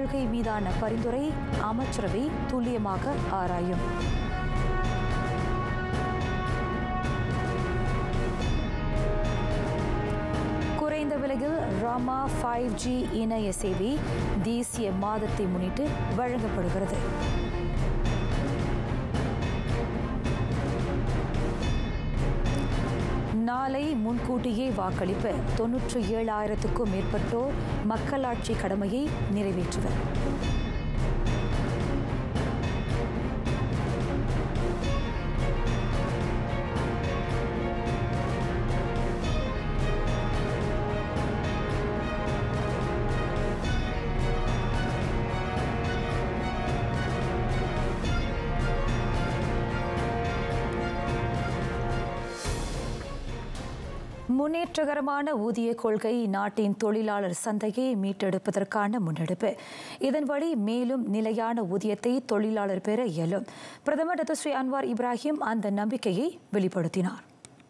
கொள்கை மீதான பரிந்துரை அமைச்சரவை துல்லியமாக ஆராயும் குறைந்த விலையில் ராமா ஃபைவ் ஜி இணைய சேவை தேசிய மாதத்தை முன்னிட்டு வழங்கப்படுகிறது நாளை முன்கூட்டியே வாக்களிப்பு தொன்னூற்றி ஏழாயிரத்துக்கும் மேற்பட்டோர் மக்களாட்சி கடமையை நிறைவேற்றுவர் முன்னேற்றகரமான ஊதிய கொள்கை நாட்டின் தொழிலாளர் சந்தையை மீட்டெடுப்பதற்கான முன்னெடுப்பு இதன் வழி மேலும் நிலையான ஊதியத்தை தொழிலாளர் பெற இயலும் பிரதமர் டாக்டர் ஸ்ரீ அன்வார் இப்ராஹிம் அந்த நம்பிக்கையை வெளிப்படுத்தினார்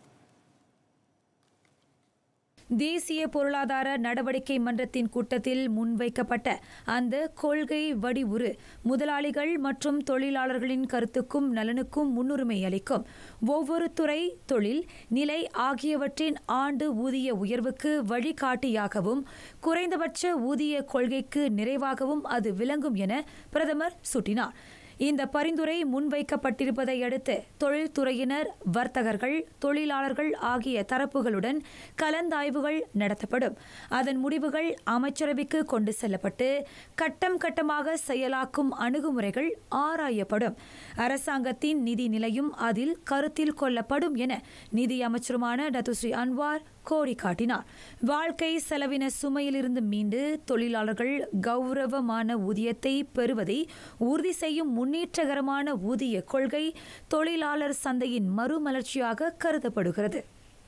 தேசிய பொருளாதார நடவடிக்கை மன்றத்தின் கூட்டத்தில் முன்வைக்கப்பட்ட அந்த கொள்கை வடிவுறு முதலாளிகள் மற்றும் தொழிலாளர்களின் கருத்துக்கும் நலனுக்கும் முன்னுரிமை அளிக்கும் ஒவ்வொரு துறை தொழில் நிலை ஆகியவற்றின் ஆண்டு ஊதிய உயர்வுக்கு வழிகாட்டியாகவும் குறைந்தபட்ச ஊதிய கொள்கைக்கு நிறைவாகவும் அது விளங்கும் என பிரதமர் சுட்டினார் இந்த பரிந்துரை முன்வைக்கப்பட்டிருப்பதை அடுத்து தொழில்துறையினர் வர்த்தகர்கள் தொழிலாளர்கள் ஆகிய தரப்புகளுடன் கலந்தாய்வுகள் நடத்தப்படும் அதன் முடிவுகள் அமைச்சரவைக்கு கொண்டு செல்லப்பட்டு கட்டம் கட்டமாக செயலாக்கும் அணுகுமுறைகள் ஆராயப்படும் அரசாங்கத்தின் நிதி நிலையும் அதில் கருத்தில் கொள்ளப்படும் என நிதி அமைச்சருமான டத்துஸ்ரீ அன்வார் கோடி காட்டினார் வாழ்க்கை செலவின சுமையிலிருந்து மீண்டு தொழிலாளர்கள் கௌரவமான ஊதியத்தை பெறுவதை உறுதி செய்யும் முன்னேற்றகரமான ஊதிய கொள்கை தொழிலாளர் சந்தையின் மறுமலர்ச்சியாக கருதப்படுகிறது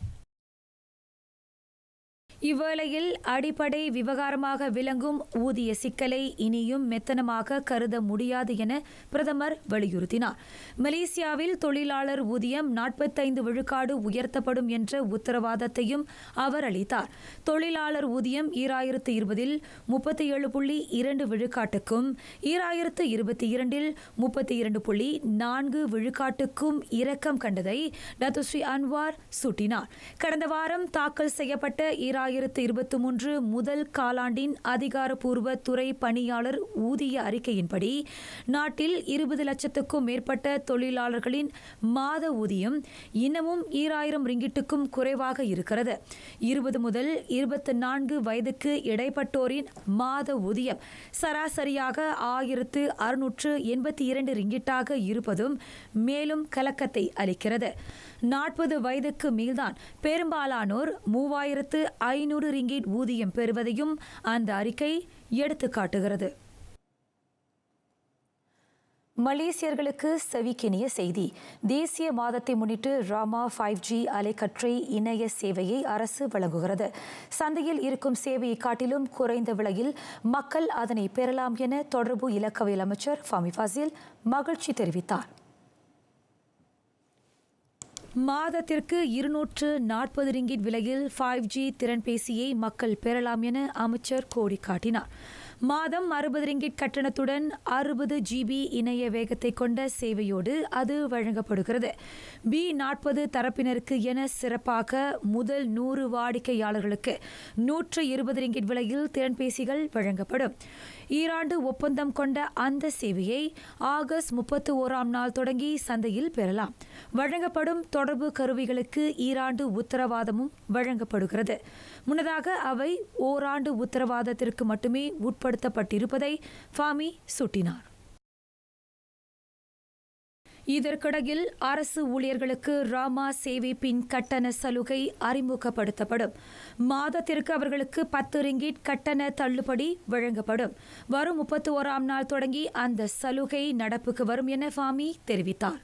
இவ்வேளையில் அடிப்படை விவகாரமாக விளங்கும் ஊதிய சிக்கலை இனியும் மெத்தனமாக கருத முடியாது என பிரதமர் வலியுறுத்தினார் மலேசியாவில் தொழிலாளர் ஊதியம் நாற்பத்தைந்து விழுக்காடு உயர்த்தப்படும் என்ற உத்தரவாதத்தையும் அவர் அளித்தார் தொழிலாளர் ஊதியம் ஈராயிரத்து இருபதில் முப்பத்தி ஏழு புள்ளி இரண்டு விழுக்காட்டுக்கும் ஈராயிரத்து இருபத்தி இரண்டில் முப்பத்தி இரண்டு புள்ளி நான்கு விழுக்காட்டுக்கும் இறக்கம் கண்டதை டத்துஸ்ரீ அன்வார் சுட்டினார் கடந்த வாரம் தாக்கல் செய்யப்பட்ட ஈராயிரத்து இருபத்தி மூன்று முதல் காலாண்டின் அதிகாரப்பூர்வ துறை பணியாளர் ஊதிய அறிக்கையின்படி நாட்டில் இருபது லட்சத்துக்கும் மேற்பட்ட தொழிலாளர்களின் மாத ஊதியம் இன்னமும் ஈராயிரம் ரிங்கிட்டுக்கும் குறைவாக இருக்கிறது இருபது முதல் இருபத்தி நான்கு வயதுக்கு இடைப்பட்டோரின் மாத ஊதியம் சராசரியாக ஆயிரத்து அறுநூற்று எண்பத்தி இரண்டு ரிங்கிட்டாக இருப்பதும் மேலும் கலக்கத்தை அளிக்கிறது நாற்பது வயதுக்கு மேல்தான் பெரும்பாலானோர் மூவாயிரத்து ஐநூறு ரிங்கிட் ஊதியம் பெறுவதையும் அந்த அறிக்கை எடுத்துக்காட்டுகிறது மலேசியர்களுக்கு செவிக்கினிய செய்தி தேசிய மாதத்தை முன்னிட்டு ராமா ஃபைவ் ஜி அலைக்கற்றை இணைய சேவையை அரசு வழங்குகிறது சந்தையில் இருக்கும் சேவையை காட்டிலும் குறைந்த விலையில் மக்கள் அதனை பெறலாம் என தொடர்பு இலக்கவியல் அமைச்சர் ஃபாமி ஃபாசில் மகிழ்ச்சி தெரிவித்தார் மாதத்திற்கு இருநூற்று நாற்பது ரிங்கிட் விலையில் ஃபைவ் ஜி திறன்பேசியை மக்கள் பெறலாம் என அமைச்சர் கோடி காட்டினார் மாதம் அறுபது ரிங்கிட் கட்டணத்துடன் அறுபது ஜிபி இணைய வேகத்தை கொண்ட சேவையோடு அது வழங்கப்படுகிறது பி நாற்பது தரப்பினருக்கு என சிறப்பாக முதல் நூறு வாடிக்கையாளர்களுக்கு நூற்று இருபது ரிங்கிட் விலையில் திறன்பேசிகள் வழங்கப்படும் ஈராண்டு ஒப்பந்தம் கொண்ட அந்த சேவையை ஆகஸ்ட் முப்பத்தி ஓராம் நாள் தொடங்கி சந்தையில் பெறலாம் வழங்கப்படும் தொடர்பு கருவிகளுக்கு ஈராண்டு உத்தரவாதமும் வழங்கப்படுகிறது முன்னதாக அவை ஓராண்டு உத்தரவாதத்திற்கு மட்டுமே உட்படுத்தப்பட்டிருப்பதை ஃபாமி சுட்டினார் இதற்கிடையில் அரசு ஊழியர்களுக்கு ராமா சேவை பின் கட்டண சலுகை அறிமுகப்படுத்தப்படும் மாதத்திற்கு அவர்களுக்கு பத்து ரிங்கிட் கட்டண தள்ளுபடி வழங்கப்படும் வரும் முப்பத்தி ஓராம் நாள் தொடங்கி அந்த சலுகை நடப்புக்கு வரும் என ஃபாமி தெரிவித்தார்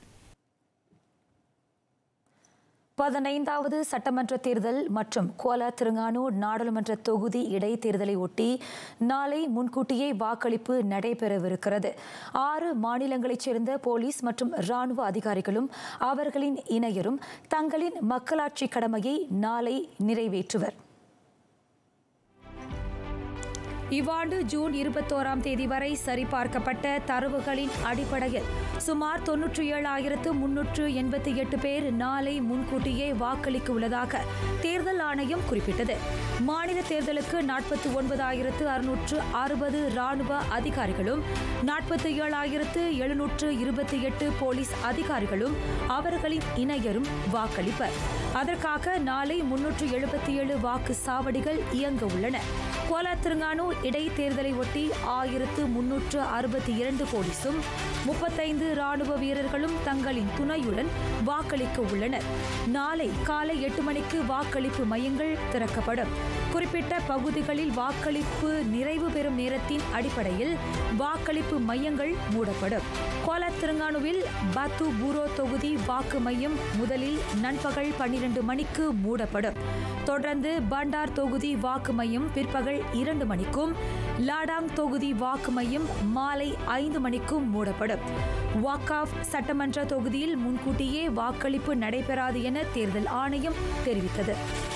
பதினைந்தாவது சட்டமன்ற தேர்தல் மற்றும் கோலா திருங்கானு நாடாளுமன்ற தொகுதி இடைத்தேர்தலை ஒட்டி நாளை முன்கூட்டியே வாக்களிப்பு நடைபெறவிருக்கிறது ஆறு மாநிலங்களைச் சேர்ந்த போலீஸ் மற்றும் ராணுவ அதிகாரிகளும் அவர்களின் இணையரும் தங்களின் மக்களாட்சி கடமையை நாளை நிறைவேற்றுவர் இவ்வாண்டு ஜூன் இருபத்தோராம் தேதி வரை சரிபார்க்கப்பட்ட தரவுகளின் அடிப்படையில் சுமார் தொன்னூற்றி ஏழாயிரத்து முன்னூற்று எண்பத்தி எட்டு பேர் நாளை முன்கூட்டியே வாக்களிக்க உள்ளதாக தேர்தல் ஆணையம் குறிப்பிட்டது மாநில தேர்தலுக்கு நாற்பத்தி ஒன்பதாயிரத்து அறுநூற்று அறுபது ராணுவ அதிகாரிகளும் நாற்பத்தி ஏழாயிரத்து எழுநூற்று இருபத்தி எட்டு போலீஸ் அதிகாரிகளும் அவர்களின் இணையரும் வாக்களிப்பர் அதற்காக நாளை முன்னூற்று எழுபத்தி ஏழு வாக்கு சாவடிகள் இயங்க உள்ளன கோலா திருங்கானு இடைத்தேர்தலை ஒட்டி ஆயிரத்து முன்னூற்று அறுபத்தி இரண்டு போலீசும் முப்பத்தைந்து ராணுவ வீரர்களும் தங்களின் துணையுடன் வாக்களிக்க உள்ளனர் நாளை காலை எட்டு மணிக்கு வாக்களிப்பு மையங்கள் திறக்கப்படும் குறிப்பிட்ட பகுதிகளில் வாக்களிப்பு நிறைவு பெறும் நேரத்தின் அடிப்படையில் வாக்களிப்பு மையங்கள் மூடப்படும் கோலா திருங்கானுவில் பத்து பூரோ தொகுதி வாக்கு மையம் முதலில் நண்பகல் பன்னிரண்டு மணிக்கு மூடப்படும் தொடர்ந்து பண்டார் தொகுதி வாக்கு மையம் பிற்பகல் இரண்டு மணிக்கும் லாடாங் தொகுதி வாக்கு மையம் மாலை ஐந்து மணிக்கும் மூடப்படும் வாக்காஃப் சட்டமன்ற தொகுதியில் முன்கூட்டியே வாக்களிப்பு நடைபெறாது என தேர்தல் ஆணையம் தெரிவித்தது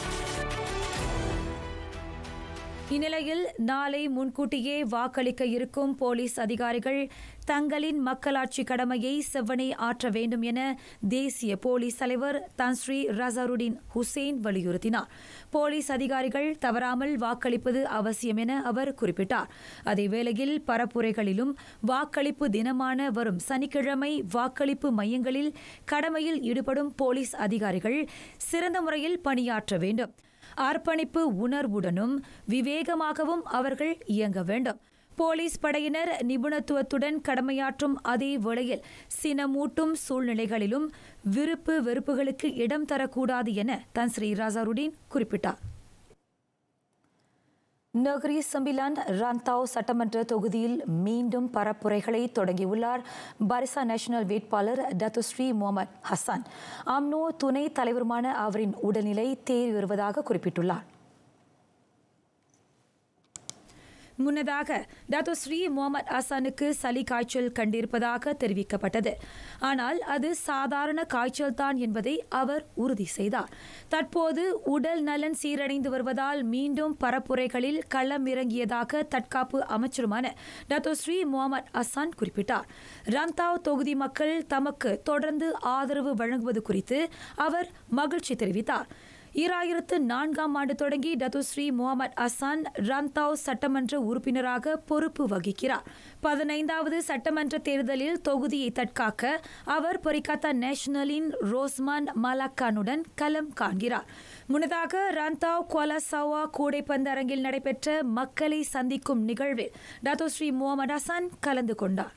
இந்நிலையில் நாளை முன்கூட்டியே வாக்களிக்க இருக்கும் போலீஸ் அதிகாரிகள் தங்களின் மக்களாட்சி கடமையை செவ்வனே ஆற்ற வேண்டும் என தேசிய போலீஸ் தலைவர் தன்ஸ்ரீ ரசருடின் ஹுசேன் வலியுறுத்தினார் போலீஸ் அதிகாரிகள் தவறாமல் வாக்களிப்பது அவசியம் என அவர் குறிப்பிட்டார் அதேவேளையில் பரப்புரைகளிலும் வாக்களிப்பு தினமான வரும் சனிக்கிழமை வாக்களிப்பு மையங்களில் கடமையில் ஈடுபடும் போலீஸ் அதிகாரிகள் சிறந்த முறையில் பணியாற்ற வேண்டும் அர்ப்பணிப்பு உணர்வுடனும் விவேகமாகவும் அவர்கள் இயங்க வேண்டும் போலீஸ் படையினர் நிபுணத்துவத்துடன் கடமையாற்றும் அதே வேளையில் சினமூட்டும் சூழ்நிலைகளிலும் விருப்பு வெறுப்புகளுக்கு இடம் தரக்கூடாது என தன் ஸ்ரீ ராசாருடீன் குறிப்பிட்டார் நகரி சம்பிலான் ரந்தாவ் சட்டமன்ற தொகுதியில் மீண்டும் பரப்புரைகளை தொடங்கியுள்ளார் பரிசா நேஷனல் வேட்பாளர் டத்துஸ்ரீ முகமது ஹசன் அம்னோ துணை தலைவருமான அவரின் உடல்நிலை தேறி வருவதாக குறிப்பிட்டுள்ளார் முன்னதாக டாக்டர் ஸ்ரீ முகமது ஹசனுக்கு சளி காய்ச்சல் கண்டிருப்பதாக தெரிவிக்கப்பட்டது ஆனால் அது சாதாரண காய்ச்சல் தான் என்பதை அவர் உறுதி செய்தார் தற்போது உடல் நலன் சீரடைந்து வருவதால் மீண்டும் பரப்புரைகளில் களம் இறங்கியதாக தற்காப்பு அமைச்சருமான டாக்டர் ஸ்ரீ முகமது ஹசான் குறிப்பிட்டார் ரந்தாவ் தொகுதி மக்கள் தமக்கு தொடர்ந்து ஆதரவு வழங்குவது குறித்து அவர் மகிழ்ச்சி தெரிவித்தார் ஈராயிரத்து நான்காம் ஆண்டு தொடங்கி டத்துஸ்ரீ முகமது அசான் ரந்தாவ் சட்டமன்ற உறுப்பினராக பொறுப்பு வகிக்கிறார் பதினைந்தாவது சட்டமன்ற தேர்தலில் தொகுதியை தற்காக்க அவர் பொரிகாத்தா நேஷனலின் ரோஸ்மான் மலாக்கானுடன் களம் காண்கிறார் முன்னதாக ரந்தாவ் கோலாசாவா கூடைப்பந்து அரங்கில் நடைபெற்ற மக்களை சந்திக்கும் நிகழ்வில் டத்துஸ்ரீ முகமது அசான் கலந்து கொண்டார்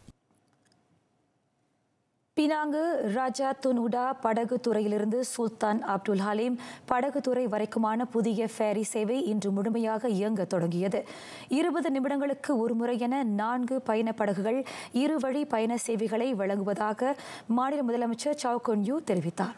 பினாங்கு ராஜா துனுடா படகு துறையிலிருந்து சுல்தான் அப்துல் ஹலீம் படகு துறை வரைக்குமான புதிய ஃபேரி சேவை இன்று முழுமையாக இயங்க தொடங்கியது இருபது நிமிடங்களுக்கு ஒருமுறை என நான்கு பயண படகுகள் இருவழி பயண சேவைகளை வழங்குவதாக மாநில முதலமைச்சர் சவுகொன்யூ தெரிவித்தார்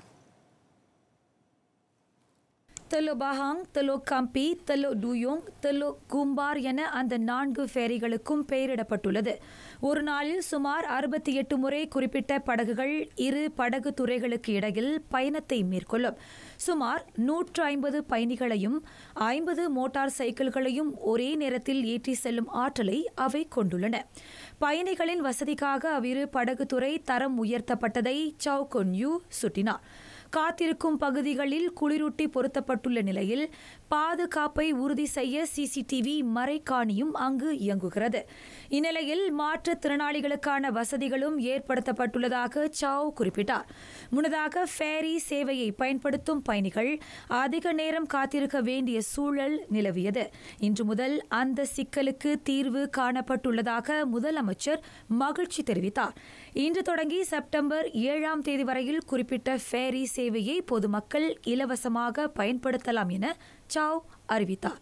தெலோ பஹாங் தெலோ கம்பி தெலோ டூயோங் தெலோ கும்பார் என அந்த நான்கு ஃபேரிகளுக்கும் பெயரிடப்பட்டுள்ளது ஒரு நாளில் சுமார் அறுபத்தி எட்டு முறை குறிப்பிட்ட படகுகள் இரு படகு துறைகளுக்கு இடையில் பயணத்தை மேற்கொள்ளும் சுமார் நூற்று ஐம்பது பயணிகளையும் ஐம்பது மோட்டார் சைக்கிள்களையும் ஒரே நேரத்தில் ஏற்றி செல்லும் ஆற்றலை அவை கொண்டுள்ளன பயணிகளின் வசதிக்காக அவ்விரு படகுத்துறை தரம் உயர்த்தப்பட்டதை சவுகொன்யூ சுட்டினார் காத்திருக்கும் பகுதிகளில் குளிரூட்டி பொருத்தப்பட்டுள்ள நிலையில் பாதுகாப்பை உறுதி செய்ய சிசிடிவி மறைக்காணியும் அங்கு இயங்குகிறது இந்நிலையில் மாற்றுத்திறனாளிகளுக்கான வசதிகளும் ஏற்படுத்தப்பட்டுள்ளதாக சாவ் குறிப்பிட்டார் முன்னதாக ஃபேரி சேவையை பயன்படுத்தும் பயணிகள் அதிக நேரம் காத்திருக்க வேண்டிய சூழல் நிலவியது இன்று முதல் அந்த சிக்கலுக்கு தீர்வு காணப்பட்டுள்ளதாக முதலமைச்சர் மகிழ்ச்சி தெரிவித்தார் இன்று தொடங்கி செப்டம்பர் ஏழாம் தேதி வரையில் குறிப்பிட்ட ஃபேரி சேவையை பொதுமக்கள் இலவசமாக பயன்படுத்தலாம் என சாவ் அறிவித்தார்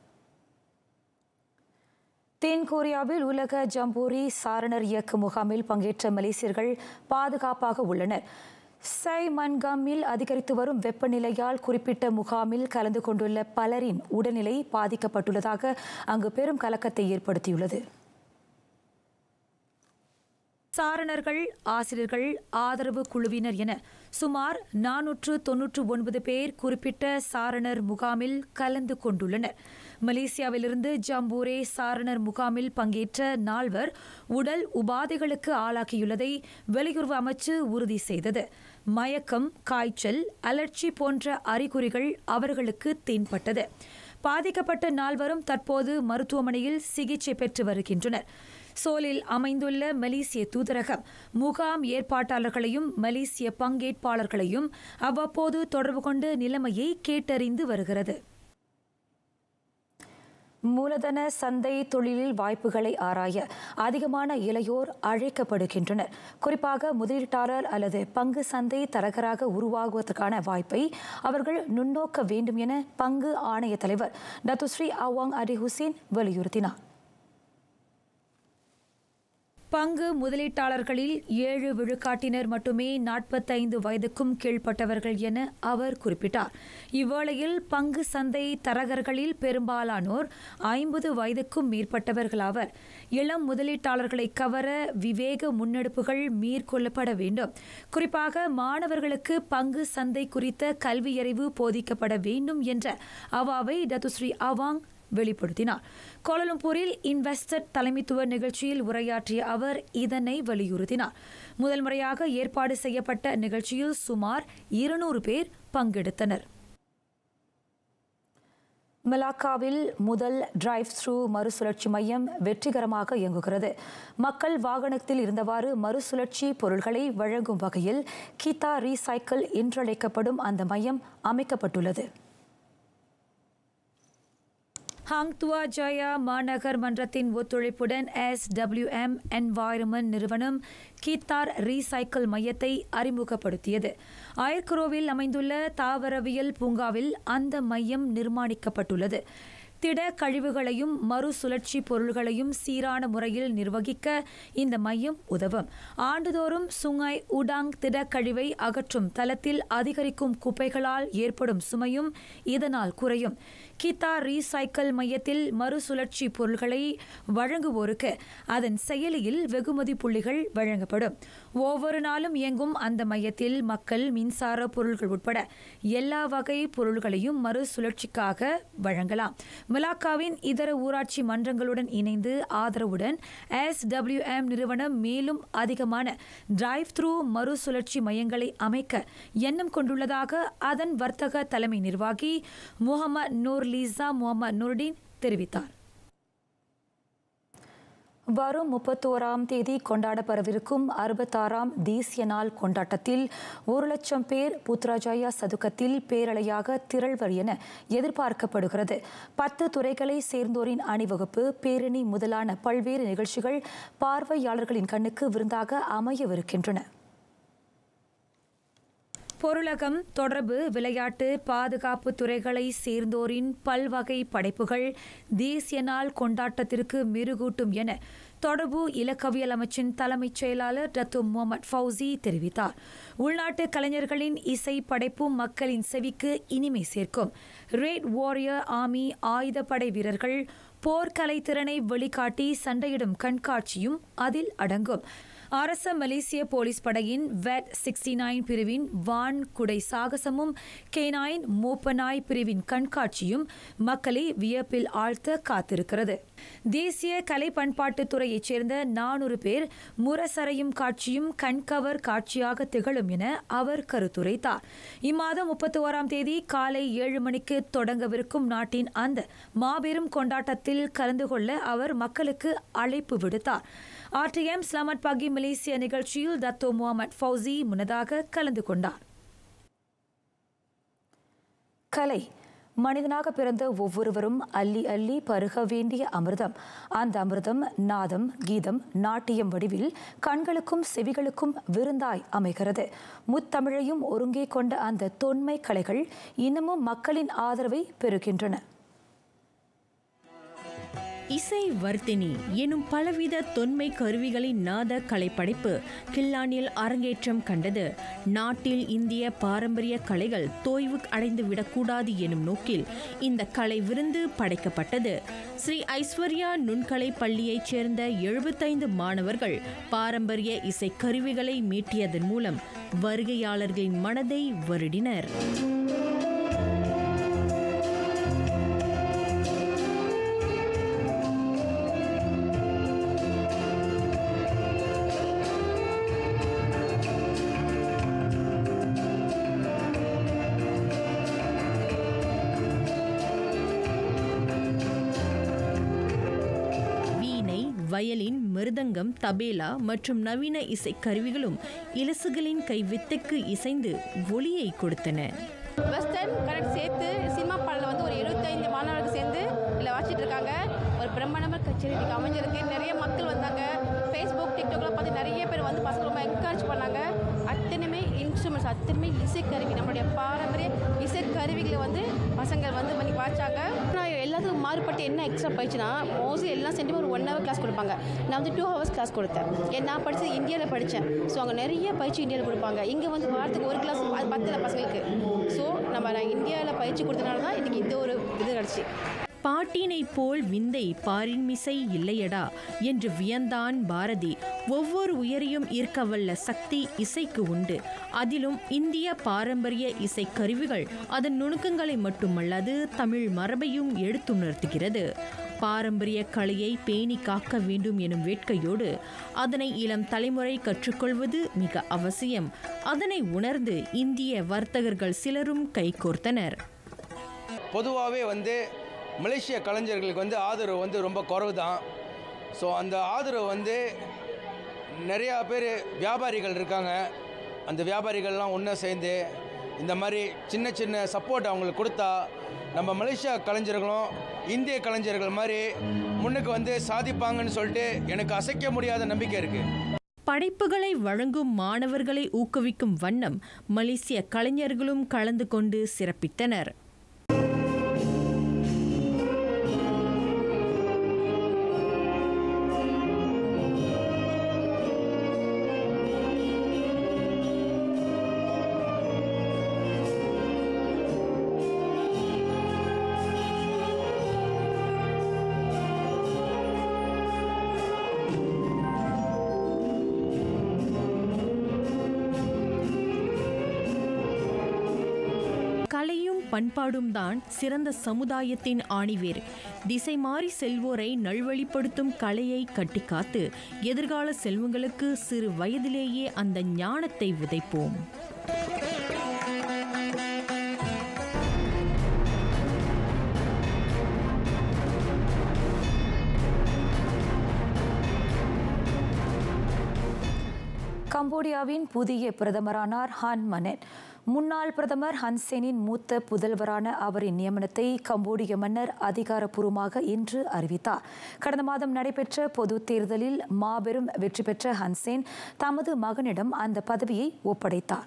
தென் கொரியாவில் உலக ஜம்பூரி சாரணர் இயக்க முகாமில் பங்கேற்ற மலேசியர்கள் பாதுகாப்பாக உள்ளனர் சை மன்காமில் அதிகரித்து வரும் வெப்பநிலையால் குறிப்பிட்ட முகாமில் கலந்து கொண்டுள்ள பலரின் உடல்நிலை பாதிக்கப்பட்டுள்ளதாக அங்கு பெரும் கலக்கத்தை ஏற்படுத்தியுள்ளது சாரணர்கள் ஆசிரியர்கள் ஆதரவு குழுவினர் என சுமார் நானூற்று தொன்னூற்று ஒன்பது பேர் குறிப்பிட்ட சாரணர் முகாமில் கலந்து கொண்டுள்ளனர் மலேசியாவிலிருந்து ஜம்பூரே சாரணர் முகாமில் பங்கேற்ற நால்வர் உடல் உபாதைகளுக்கு ஆளாகியுள்ளதை வெளியுறவு அமைச்சு உறுதி செய்தது மயக்கம் காய்ச்சல் அலர்ச்சி போன்ற அறிகுறிகள் அவர்களுக்கு தென்பட்டது பாதிக்கப்பட்ட நால்வரும் தற்போது மருத்துவமனையில் சிகிச்சை பெற்று வருகின்றனர் சோலில் அமைந்துள்ள மலேசிய தூதரகம் முகாம் ஏற்பாட்டாளர்களையும் மலேசிய பங்கேற்பாளர்களையும் அவ்வப்போது தொடர்பு கொண்டு நிலைமையை கேட்டறிந்து வருகிறது மூலதன சந்தை தொழிலில் வாய்ப்புகளை ஆராய அதிகமான இளையோர் அழைக்கப்படுகின்றனர் குறிப்பாக முதலீட்டாளர் அல்லது பங்கு சந்தை தரகராக உருவாகுவதற்கான வாய்ப்பை அவர்கள் நுண்ணோக்க வேண்டும் என பங்கு ஆணைய தலைவர் டத்துஸ்ரீ அவாங் அடி ஹுசேன் வலியுறுத்தினார் பங்கு முதலீட்டாளர்களில் ஏழு விழுக்காட்டினர் மட்டுமே நாற்பத்தைந்து வயதுக்கும் கீழ்ப்பட்டவர்கள் என அவர் குறிப்பிட்டார் இவ்வேளையில் பங்கு சந்தை தரகர்களில் பெரும்பாலானோர் ஐம்பது வயதுக்கும் மேற்பட்டவர்களாவர் இளம் முதலீட்டாளர்களை கவர விவேக முன்னெடுப்புகள் மேற்கொள்ளப்பட வேண்டும் குறிப்பாக மாணவர்களுக்கு பங்கு சந்தை குறித்த கல்வியறிவு போதிக்கப்பட வேண்டும் என்ற அவாவை டத்துஸ்ரீ அவாங் வெளிப்படுத்தினார் கோலலம்பூரில் இன்வெஸ்டர் தலைமைத்துவ நிகழ்ச்சியில் உரையாற்றிய அவர் இதனை வலியுறுத்தினார் முதல் முறையாக ஏற்பாடு செய்யப்பட்ட நிகழ்ச்சியில் சுமார் இருநூறு பேர் பங்கெடுத்தனர் மலாக்காவில் முதல் டிரைவ் த்ரூ மறுசுழற்சி மையம் வெற்றிகரமாக இயங்குகிறது மக்கள் வாகனத்தில் இருந்தவாறு மறுசுழற்சி பொருட்களை வழங்கும் வகையில் கீதா ரீசைக்கிள் என்றழைக்கப்படும் அந்த மையம் அமைக்கப்பட்டுள்ளது ஹாங்துவா ஜயா மாநகர் மன்றத்தின் ஒத்துழைப்புடன் எஸ் டபிள்யூ எம் என்வாயர்மெண்ட் நிறுவனம் கீத்தார் ரீசைக்கிள் மையத்தை அறிமுகப்படுத்தியது ஆயர்குரோவில் அமைந்துள்ள தாவரவியல் பூங்காவில் அந்த மையம் நிர்மாணிக்கப்பட்டுள்ளது திட கழிவுகளையும் மறுசுழற்சி பொருள்களையும் சீரான முறையில் நிர்வகிக்க இந்த மையம் உதவும் ஆண்டுதோறும் சுங்காய் உடாங் திடக்கழிவை அகற்றும் தளத்தில் அதிகரிக்கும் குப்பைகளால் ஏற்படும் சுமையும் இதனால் குறையும் கிதா ரீசைக்கிள் மையத்தில் மறுசுழற்சி பொருள்களை வழங்குவோருக்கு அதன் செயலியில் வெகுமதி புள்ளிகள் வழங்கப்படும் ஒவ்வொரு நாளும் இயங்கும் அந்த மையத்தில் மக்கள் மின்சார பொருள்கள் உட்பட எல்லா வகை பொருள்களையும் மறுசுழற்சிக்காக வழங்கலாம் மலாக்காவின் இதர ஊராட்சி மன்றங்களுடன் இணைந்து ஆதரவுடன் எஸ் டபிள்யூஎம் நிறுவனம் மேலும் அதிகமான டிரைவ் த்ரூ மறுசுழற்சி மையங்களை அமைக்க எண்ணம் கொண்டுள்ளதாக அதன் வர்த்தக தலைமை நிர்வாகி Mohamad Noor Lisa Mohamad Noordin தெரிவித்தார் வரும் முப்பத்தோராம் தேதி கொண்டாடப்படவிருக்கும் அறுபத்தாறாம் தேசிய நாள் கொண்டாட்டத்தில் ஒரு லட்சம் பேர் புத்ராஜயா சதுக்கத்தில் பேரலையாக திரள்வர் என எதிர்பார்க்கப்படுகிறது பத்து துறைகளை சேர்ந்தோரின் அணிவகுப்பு பேரணி முதலான பல்வேறு நிகழ்ச்சிகள் பார்வையாளர்களின் கண்ணுக்கு விருந்தாக அமையவிருக்கின்றன பொருளகம் தொடர்பு விளையாட்டு பாதுகாப்பு துறைகளை சேர்ந்தோரின் பல்வகை படைப்புகள் தேசிய நாள் கொண்டாட்டத்திற்கு மெருகூட்டும் என தொடர்பு இலக்கவியல் அமைச்சின் தலைமைச் செயலாளர் டத்து முகமது ஃபவுசி தெரிவித்தார் உள்நாட்டு கலைஞர்களின் இசை படைப்பும் மக்களின் செவிக்கு இனிமை சேர்க்கும் ரேட் வாரியர் ஆர்மி ஆயுதப்படை வீரர்கள் போர்க்கலை திறனை வெளிக்காட்டி சண்டையிடும் கண்காட்சியும் அதில் அடங்கும் அரச மலேசிய போலீஸ் படையின் வெட் சிக்ஸ்டி நைன் பிரிவின் வான் குடை சாகசமும் கே நைன் மூப்பனாய் பிரிவின் கண்காட்சியும் மக்களை வியப்பில் ஆழ்த்த காத்திருக்கிறது தேசிய கலை பண்பாட்டுத் துறையைச் சேர்ந்த நானூறு பேர் முரசறையும் காட்சியும் கண்கவர் காட்சியாக திகழும் என அவர் கருத்துரைத்தார் இம்மாதம் முப்பத்தி ஓராம் தேதி காலை ஏழு மணிக்கு தொடங்கவிருக்கும் நாட்டின் அந்த மாபெரும் கொண்டாட்டத்தில் கலந்து கொள்ள அவர் மக்களுக்கு அழைப்பு விடுத்தார் ஆர்டிஎம் ஸ்லமட் பகி மலேசிய நிகழ்ச்சியில் தத்தோ முகமது ஃபவுசி முன்னதாக கலந்து கொண்டார் கலை மனிதனாக பிறந்த ஒவ்வொருவரும் அள்ளி அள்ளி பருக வேண்டிய அமிர்தம் அந்த அமிர்தம் நாதம் கீதம் நாட்டியம் வடிவில் கண்களுக்கும் செவிகளுக்கும் விருந்தாய் அமைகிறது முத்தமிழையும் ஒருங்கே கொண்ட அந்த தொன்மை கலைகள் இன்னமும் மக்களின் ஆதரவை பெறுகின்றன இசை வர்த்தினி எனும் பலவித தொன்மை கருவிகளின் நாத கலைப்படைப்பு கில்லானில் அரங்கேற்றம் கண்டது நாட்டில் இந்திய பாரம்பரிய கலைகள் தோய்வு அடைந்து விடக்கூடாது எனும் நோக்கில் இந்த கலை விருந்து படைக்கப்பட்டது ஸ்ரீ ஐஸ்வர்யா நுண்கலை பள்ளியைச் சேர்ந்த எழுபத்தைந்து மாணவர்கள் பாரம்பரிய இசை கருவிகளை மீட்டியதன் மூலம் வருகையாளர்களின் மனதை வருடினர் வீணை வயலின் மிருதங்கம் தபேலா மற்றும் நவீன இசை கருவிகளும் இலசுகளின் கைவித்தைக்கு இசைந்து ஒளியை கொடுத்தன வெஸ்டர்ன் கரெக்ட் சேர்த்து சினிமா பாடலில் வந்து ஒரு எழுபத்தைந்து மாணவர்கள் சேர்ந்து இதில் வாசிட்டு இருக்காங்க ஒரு பிரம்மாண்டமாக கச்சேரி இன்னைக்கு அமைஞ்சிருக்கு நிறைய மக்கள் வந்தாங்க ஃபேஸ்புக் டிக்டாக்லாம் பார்த்து நிறைய பேர் வந்து பசங்க ரொம்ப என்கரேஜ் பண்ணாங்க அத்தனையுமே இன்ஸ்ட்ருமெண்ட்ஸ் அத்தனையுமே இசைக்கருவி நம்மளுடைய பாரம்பரிய இசைக்கருவிகளை வந்து பசங்கள் வந்து பண்ணி வாச்சாங்க நான் எல்லாத்துக்கும் மாறுபட்டு என்ன எக்ஸ்ட்ரா போயிடுச்சுன்னா மோஸ்ட்லி எல்லாம் சேர்ந்து ஒரு ஒன் ஹவர் கிளாஸ் கொடுப்பாங்க நான் வந்து டூ ஹவர்ஸ் கிளாஸ் கொடுத்தேன் ஏன் நான் படித்தது இந்தியாவில் படித்தேன் ஸோ அங்கே நிறைய பயிற்சி இந்தியாவில் கொடுப்பாங்க இங்கே வந்து வாரத்துக்கு ஒரு கிளாஸ் அது பத்தில் பசங்களுக்கு ஸோ நம்ம நான் இந்தியாவில் பயிற்சி கொடுத்தனால தான் இன்றைக்கி இந்த ஒரு இது கிடச்சி பாட்டினைப் போல் விந்தை பாரின்மிசை இல்லையடா என்று வியந்தான் பாரதி ஒவ்வொரு உயரையும் ஈர்க்கவல்ல சக்தி இசைக்கு உண்டு அதிலும் இந்திய பாரம்பரிய இசை கருவிகள் அதன் நுணுக்கங்களை மட்டுமல்லது தமிழ் மரபையும் எடுத்துணர்த்துகிறது பாரம்பரிய கலையை பேணி காக்க வேண்டும் எனும் வேட்கையோடு அதனை இளம் தலைமுறை கற்றுக்கொள்வது மிக அவசியம் அதனை உணர்ந்து இந்திய வர்த்தகர்கள் சிலரும் கைகோர்த்தனர் பொதுவாகவே வந்து மலேசிய கலைஞர்களுக்கு வந்து ஆதரவு வந்து ரொம்ப குறைவு தான் ஸோ அந்த ஆதரவு வந்து நிறையா பேர் வியாபாரிகள் இருக்காங்க அந்த வியாபாரிகள்லாம் ஒன்றா சேர்ந்து இந்த மாதிரி சின்ன சின்ன சப்போர்ட் அவங்களுக்கு கொடுத்தா நம்ம மலேசியா கலைஞர்களும் இந்திய கலைஞர்கள் மாதிரி முன்னுக்கு வந்து சாதிப்பாங்கன்னு சொல்லிட்டு எனக்கு அசைக்க முடியாத நம்பிக்கை இருக்குது படைப்புகளை வழங்கும் மாணவர்களை ஊக்குவிக்கும் வண்ணம் மலேசிய கலைஞர்களும் கலந்து கொண்டு சிறப்பித்தனர் கலையும் பண்பாடும் தான் சிறந்த சமுதாயத்தின் ஆணிவேர் திசை மாறி செல்வோரை நல்வழிப்படுத்தும் கலையை கட்டிக்காத்து எதிர்கால செல்வங்களுக்கு சிறு வயதிலேயே அந்த ஞானத்தை விதைப்போம் கம்போடியாவின் புதிய பிரதமரானார் ஹான் மனெட் முன்னாள் பிரதமர் ஹன்செனின் மூத்த புதல்வரான அவரின் நியமனத்தை கம்போடிய மன்னர் அதிகாரப்பூர்வமாக இன்று அறிவித்தார் கடந்த மாதம் நடைபெற்ற பொது தேர்தலில் மாபெரும் வெற்றி பெற்ற ஹன்சேன் தமது மகனிடம் அந்த பதவியை ஒப்படைத்தார்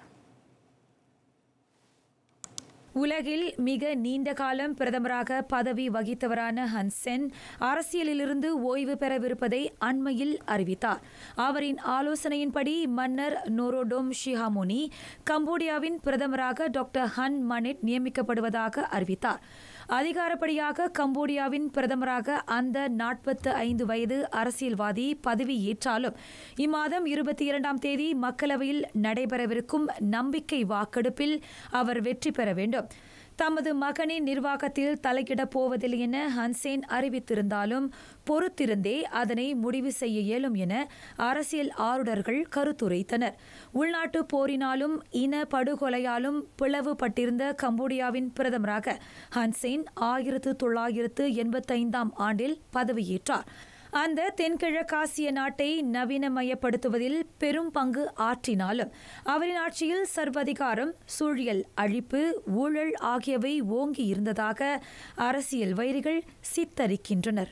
உலகில் மிக நீண்ட காலம் பிரதமராக பதவி வகித்தவரான ஹன்சென் அரசியலிலிருந்து ஓய்வு பெறவிருப்பதை அண்மையில் அறிவித்தார் அவரின் ஆலோசனையின்படி மன்னர் நோரோடோம் ஷிஹாமோனி கம்போடியாவின் பிரதமராக டாக்டர் ஹன் மனெட் நியமிக்கப்படுவதாக அறிவித்தார் அதிகாரப்படியாக கம்போடியாவின் பிரதமராக அந்த நாற்பத்து ஐந்து வயது அரசியல்வாதி பதவி ஏற்றாலும் இம்மாதம் இருபத்தி இரண்டாம் தேதி மக்களவையில் நடைபெறவிருக்கும் நம்பிக்கை வாக்கெடுப்பில் அவர் வெற்றி பெற வேண்டும் தமது மகனின் நிர்வாகத்தில் தலையிடப் போவதில்லை என ஹன்சேன் அறிவித்திருந்தாலும் பொறுத்திருந்தே அதனை முடிவு செய்ய இயலும் என அரசியல் ஆருடர்கள் கருத்துரைத்தனர் உள்நாட்டு போரினாலும் இன படுகொலையாலும் பிளவுபட்டிருந்த கம்போடியாவின் பிரதமராக ஹன்சேன் ஆயிரத்து தொள்ளாயிரத்து எண்பத்தைந்தாம் ஆண்டில் பதவியேற்றார் அந்த தென்கிழக்காசிய நாட்டை நவீனமயப்படுத்துவதில் பெரும் பங்கு ஆற்றினாலும் அவரின் ஆட்சியில் சர்வதிகாரம் சூழியல் அழிப்பு ஊழல் ஆகியவை ஓங்கி இருந்ததாக அரசியல் வைரிகள் சித்தரிக்கின்றனர்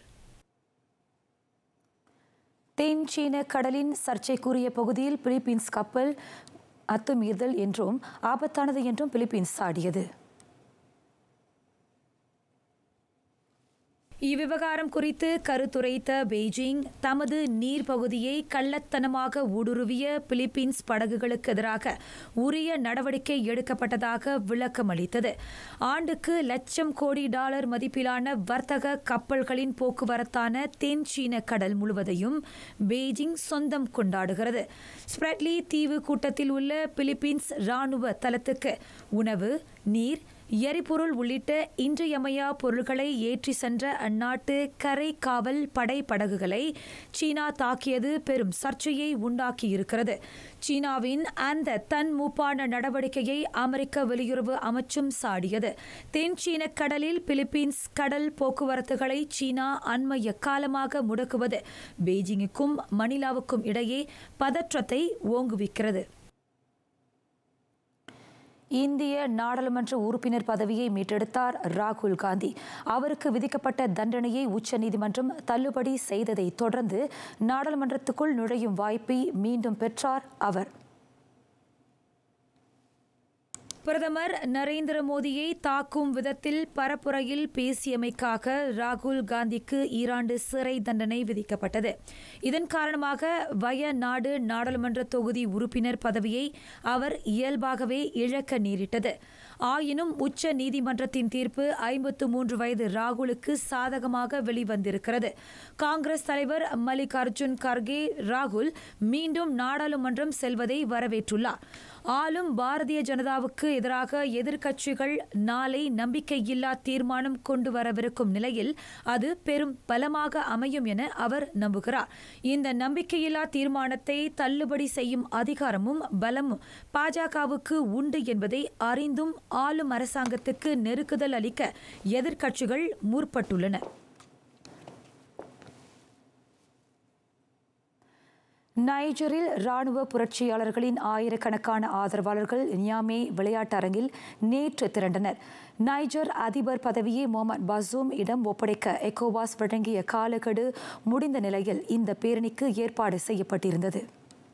தென் சீன கடலின் சர்ச்சைக்குரிய பகுதியில் பிலிப்பீன்ஸ் கப்பல் அத்துமீறுதல் என்றும் ஆபத்தானது என்றும் பிலிப்பீன்ஸ் சாடியது இவ்விவகாரம் குறித்து கருத்துரைத்த பெய்ஜிங் தமது நீர் பகுதியை கள்ளத்தனமாக ஊடுருவிய பிலிப்பீன்ஸ் படகுகளுக்கு எதிராக உரிய நடவடிக்கை எடுக்கப்பட்டதாக விளக்கம் அளித்தது ஆண்டுக்கு லட்சம் கோடி டாலர் மதிப்பிலான வர்த்தக கப்பல்களின் போக்குவரத்தான தென் சீன கடல் முழுவதையும் பெய்ஜிங் சொந்தம் கொண்டாடுகிறது ஸ்ப்ரெட்லி தீவு கூட்டத்தில் உள்ள பிலிப்பீன்ஸ் ராணுவ தளத்துக்கு உணவு நீர் எரிபொருள் உள்ளிட்ட இன்றியமையா பொருட்களை ஏற்றி சென்ற அந்நாட்டு கரை காவல் படை படகுகளை சீனா தாக்கியது பெரும் சர்ச்சையை உண்டாக்கியிருக்கிறது சீனாவின் அந்த தன் மூப்பான நடவடிக்கையை அமெரிக்க வெளியுறவு அமைச்சும் சாடியது தென் சீன கடலில் பிலிப்பீன்ஸ் கடல் போக்குவரத்துகளை சீனா அண்மைய காலமாக முடக்குவது பெய்ஜிங்குக்கும் மணிலாவுக்கும் இடையே பதற்றத்தை ஓங்குவிக்கிறது இந்திய நாடாளுமன்ற உறுப்பினர் பதவியை மீட்டெடுத்தார் ராகுல் காந்தி அவருக்கு விதிக்கப்பட்ட தண்டனையை உச்சநீதிமன்றம் தள்ளுபடி செய்ததை தொடர்ந்து நாடாளுமன்றத்துக்குள் நுழையும் வாய்ப்பை மீண்டும் பெற்றார் அவர் பிரதமர் நரேந்திர மோடியை தாக்கும் விதத்தில் பரப்புரையில் பேசியமைக்காக ராகுல் காந்திக்கு ஈராண்டு சிறை தண்டனை விதிக்கப்பட்டது இதன் காரணமாக வயநாடு நாடாளுமன்ற தொகுதி உறுப்பினர் பதவியை அவர் இயல்பாகவே இழக்க நேரிட்டது ஆயினும் உச்ச நீதிமன்றத்தின் தீர்ப்பு ஐம்பத்து மூன்று வயது ராகுலுக்கு சாதகமாக வெளிவந்திருக்கிறது காங்கிரஸ் தலைவர் மல்லிகார்ஜுன் கர்கே ராகுல் மீண்டும் நாடாளுமன்றம் செல்வதை வரவேற்றுள்ளார் ஆளும் பாரதிய ஜனதாவுக்கு எதிராக எதிர்க்கட்சிகள் நாளை நம்பிக்கையில்லா தீர்மானம் கொண்டு வரவிருக்கும் நிலையில் அது பெரும் பலமாக அமையும் என அவர் நம்புகிறார் இந்த நம்பிக்கையில்லா தீர்மானத்தை தள்ளுபடி செய்யும் அதிகாரமும் பலமும் பாஜகவுக்கு உண்டு என்பதை அறிந்தும் ஆளும் அரசாங்கத்துக்கு நெருக்குதல் அளிக்க எதிர்க்கட்சிகள் முற்பட்டுள்ளன நைஜரில் ராணுவ புரட்சியாளர்களின் ஆயிரக்கணக்கான ஆதரவாளர்கள் நியாமே விளையாட்டரங்கில் நேற்று திரண்டனர் நைஜர் அதிபர் பதவியை முகமது பசூம் இடம் ஒப்படைக்க எக்கோவாஸ் வழங்கிய காலக்கெடு முடிந்த நிலையில் இந்த பேரணிக்கு ஏற்பாடு செய்யப்பட்டிருந்தது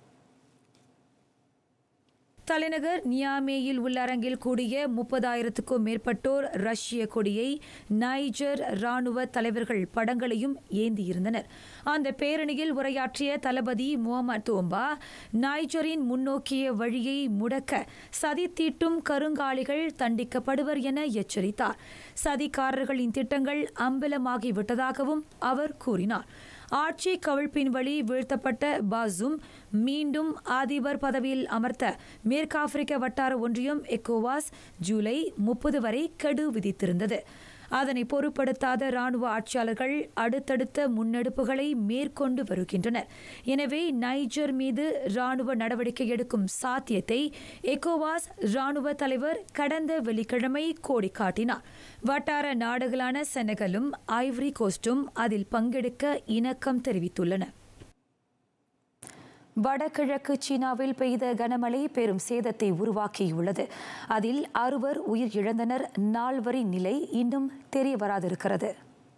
தலைநகர் நியாமேயில் உள்ள அரங்கில் கூடிய முப்பதாயிரத்துக்கும் மேற்பட்டோர் ரஷ்ய கொடியை நைஜர் ராணுவ தலைவர்கள் படங்களையும் ஏந்தியிருந்தனர் அந்த பேரணியில் உரையாற்றிய தளபதி முகமது தோம்பா நைஜரின் முன்னோக்கிய வழியை முடக்க சதி தீட்டும் கருங்காலிகள் தண்டிக்கப்படுவர் என எச்சரித்தார் சதிக்காரர்களின் திட்டங்கள் அம்பலமாகிவிட்டதாகவும் அவர் கூறினார் ஆட்சி கவிழ்ப்பின் வழி வீழ்த்தப்பட்ட பாசும் மீண்டும் அதிபர் பதவியில் அமர்த்த மேற்காப்பிரிக்க வட்டார ஒன்றியம் எக்கோவாஸ் ஜூலை முப்பது வரை கெடு விதித்திருந்தது அதனை பொருட்படுத்தாத ராணுவ ஆட்சியாளர்கள் அடுத்தடுத்த முன்னெடுப்புகளை மேற்கொண்டு வருகின்றனர் எனவே நைஜர் மீது ராணுவ நடவடிக்கை எடுக்கும் சாத்தியத்தை எக்கோவாஸ் ராணுவ தலைவர் கடந்த வெள்ளிக்கிழமை கோடி காட்டினார் வட்டார நாடுகளான செனகலும் ஐவரி கோஸ்டும் அதில் பங்கெடுக்க இணக்கம் தெரிவித்துள்ளன வடகிழக்கு சீனாவில் பெய்த கனமழை பெரும் சேதத்தை உருவாக்கியுள்ளது அதில் அறுவர் உயிர் இழந்தனர் நால்வரின் நிலை இன்னும் தெரிய வராதிருக்கிறது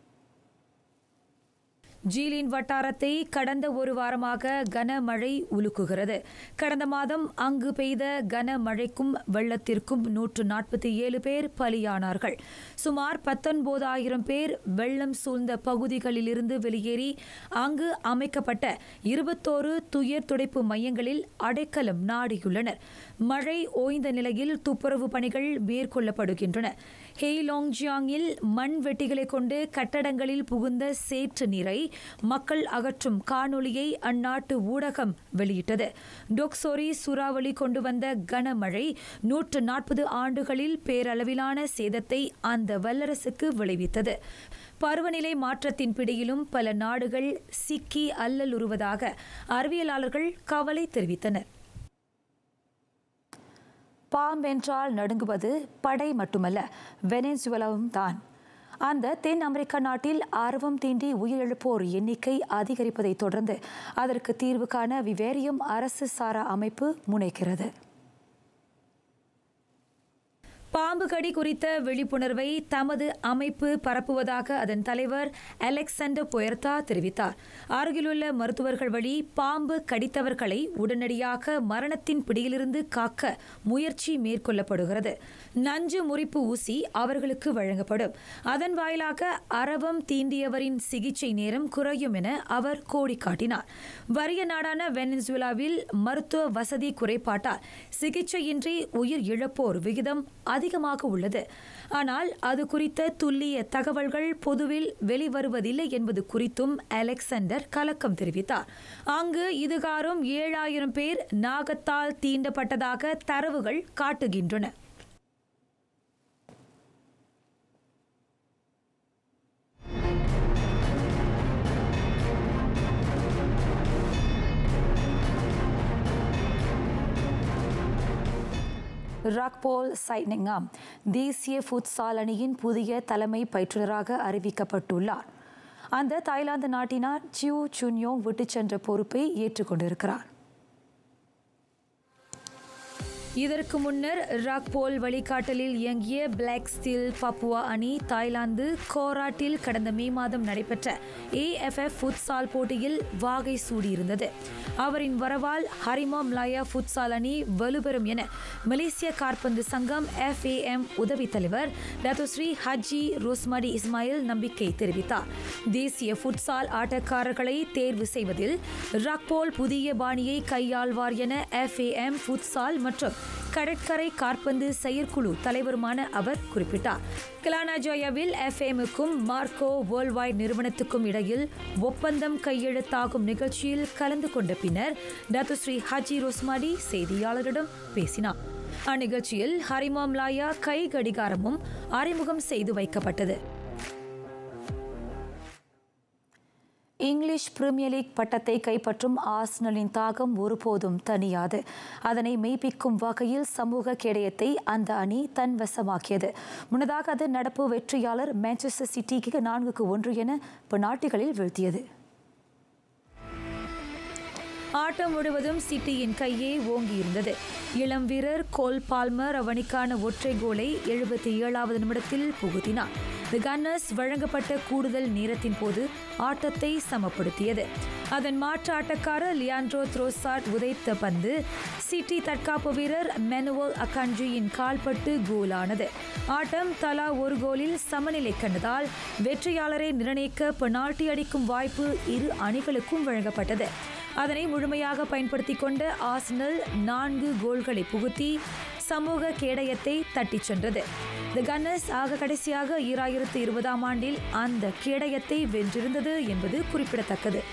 ஜீலின் வட்டாரத்தை கடந்த ஒரு வாரமாக கனமழை உலுக்குகிறது கடந்த மாதம் அங்கு பெய்த கனமழைக்கும் வெள்ளத்திற்கும் நூற்று நாற்பத்தி ஏழு பேர் பலியானார்கள் சுமார் பத்தொன்பதாயிரம் பேர் வெள்ளம் சூழ்ந்த பகுதிகளிலிருந்து வெளியேறி அங்கு அமைக்கப்பட்ட இருபத்தோரு துயர் துடைப்பு மையங்களில் அடைக்கலம் நாடியுள்ளனர் மழை ஓய்ந்த நிலையில் துப்புரவு பணிகள் மேற்கொள்ளப்படுகின்றன ஹெய்லாங்ஜியாங்கில் மண் வெட்டிகளை கொண்டு கட்டடங்களில் புகுந்த சேற்று நீரை மக்கள் அகற்றும் காணொளியை அந்நாட்டு ஊடகம் வெளியிட்டது டொக்சோரி சூறாவளி கொண்டு வந்த கனமழை நூற்று நாற்பது ஆண்டுகளில் பேரளவிலான சேதத்தை அந்த வல்லரசுக்கு விளைவித்தது பருவநிலை மாற்றத்தின் பிடியிலும் பல நாடுகள் சிக்கி அல்லலுறுவதாக அறிவியலாளர்கள் கவலை தெரிவித்தனர் பாம்பென்றால் நடுங்குவது படை மட்டுமல்ல வெனேசுவலாவும் தான் அந்த தென் அமெரிக்க நாட்டில் ஆர்வம் தீண்டி உயிரிழப்போர் எண்ணிக்கை அதிகரிப்பதை தொடர்ந்து அதற்கு தீர்வு காண விவேரியம் அரசு சாரா அமைப்பு முனைக்கிறது பாம்பு கடி குறித்த விழிப்புணர்வை தமது அமைப்பு பரப்புவதாக அதன் தலைவர் அலெக்சாண்டர் பொயர்த்தா தெரிவித்தார் அருகிலுள்ள மருத்துவர்கள் வழி பாம்பு கடித்தவர்களை உடனடியாக மரணத்தின் பிடியிலிருந்து காக்க முயற்சி மேற்கொள்ளப்படுகிறது நஞ்சு முறிப்பு ஊசி அவர்களுக்கு வழங்கப்படும் அதன் வாயிலாக அரவம் தீண்டியவரின் சிகிச்சை நேரம் குறையும் என அவர் கோடி காட்டினார் வறிய நாடான வெனிசுலாவில் மருத்துவ வசதி குறைபாட்டால் சிகிச்சையின்றி உயிர் இழப்போர் விகிதம் அதிகமாக உள்ளது ஆனால் அது குறித்த துல்லிய தகவல்கள் பொதுவில் வெளிவருவதில்லை என்பது குறித்தும் அலெக்சாண்டர் கலக்கம் தெரிவித்தார் அங்கு இதுகாரும் ஏழாயிரம் பேர் நாகத்தால் தீண்டப்பட்டதாக தரவுகள் காட்டுகின்றன ராக்போல் சைனிங்காம் தேசிய ஃபுட்சால் அணியின் புதிய தலைமை பயிற்றுனராக அறிவிக்கப்பட்டுள்ளார் அந்த தாய்லாந்து நாட்டினார் சியூ சுன்யோங் விட்டுச் சென்ற பொறுப்பை ஏற்றுக்கொண்டிருக்கிறார் இதற்கு முன்னர் ராக்போல் வழிகாட்டலில் இயங்கிய பிளாக் ஸ்டீல் பப்புவா அணி தாய்லாந்து கோராட்டில் கடந்த மே மாதம் நடைபெற்ற ஏஎஃப்எஃப் ஃபுட்சால் போட்டியில் வாகை சூடியிருந்தது அவரின் வரவால் ஹரிமா மலாயா ஃபுட்சால் அணி வலுப்பெறும் என மலேசிய காற்பந்து சங்கம் எஃப்ஏஎம் உதவித் தலைவர் டத்துஸ்ரீ ஹஜி ரோஸ்மடி இஸ்மாயில் நம்பிக்கை தெரிவித்தார் தேசிய ஃபுட்சால் ஆட்டக்காரர்களை தேர்வு செய்வதில் ராக்போல் புதிய பாணியை கையாள்வார் என எஃப்ஏஎம் ஃபுட்சால் மற்றும் கடற்கரை காற்பந்து செயற்குழு தலைவருமான அவர் குறிப்பிட்டார் கிளானாஜோயாவில் எஃப்எம்முக்கும் மார்க்கோ வேர்ல்ட் வைட் நிறுவனத்துக்கும் இடையில் ஒப்பந்தம் கையெழுத்தாகும் நிகழ்ச்சியில் கலந்து கொண்ட பின்னர் டத்துஸ்ரீ ஹஜி ரோஸ்மாடி செய்தியாளரிடம் பேசினார் அந்நிகழ்ச்சியில் ஹரிமாம்லாயா கை கடிகாரமும் அறிமுகம் செய்து வைக்கப்பட்டது இங்கிலீஷ் பிரீமியர் லீக் பட்டத்தை கைப்பற்றும் ஆர்சனலின் தாகம் ஒருபோதும் தனியாது அதனை மெய்ப்பிக்கும் வகையில் சமூக கேடயத்தை அந்த அணி தன்வசமாக்கியது முன்னதாக அது நடப்பு வெற்றியாளர் மான்செஸ்டர் சிட்டிக்கு நான்குக்கு ஒன்று என பெனால்டிகளில் வீழ்த்தியது ஆட்டம் முழுவதும் சிட்டியின் கையே ஓங்கியிருந்தது இளம் வீரர் கோல் பால்மர் அவனிக்கான ஒற்றை கோலை எழுபத்தி ஏழாவது நிமிடத்தில் புகுத்தினார் தி கன்னர்ஸ் வழங்கப்பட்ட கூடுதல் நேரத்தின் போது ஆட்டத்தை சமப்படுத்தியது அதன் மாற்று ஆட்டக்காரர் லியாண்ட்ரோ த்ரோசாட் உதைத்த பந்து சிட்டி தற்காப்பு வீரர் மெனுவல் அக்கன்ஜியின் கால்பட்டு கோலானது ஆட்டம் தலா ஒரு கோலில் சமநிலை கண்டதால் வெற்றியாளரை நிர்ணயிக்க பெனால்டி அடிக்கும் வாய்ப்பு இரு அணிகளுக்கும் வழங்கப்பட்டது அதனை முழுமையாக பயன்படுத்தி கொண்ட ஆர்சனல் நான்கு கோல்களை புகுத்தி சமூக கேடயத்தை தட்டிச் சென்றது தி கன்னர்ஸ் ஆக கடைசியாக ஈராயிரத்து இருபதாம் ஆண்டில் அந்த கேடயத்தை வென்றிருந்தது என்பது குறிப்பிடத்தக்கது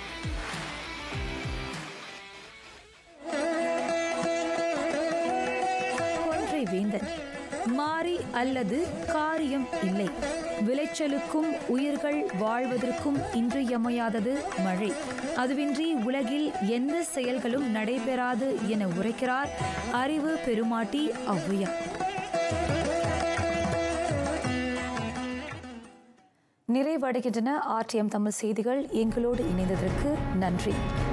ஒன்றை வேந்தன் மாறி அல்லது காரியம் இல்லை விளைச்சலுக்கும் உயிர்கள் வாழ்வதற்கும் இன்றியமையாதது மழை அதுவின்றி உலகில் எந்த செயல்களும் நடைபெறாது என உரைக்கிறார் அறிவு பெருமாட்டி ஔவையார் நிறைவடைகின்றன ஆர்டிஎம் தமிழ் செய்திகள் எங்களோடு இணைந்ததற்கு நன்றி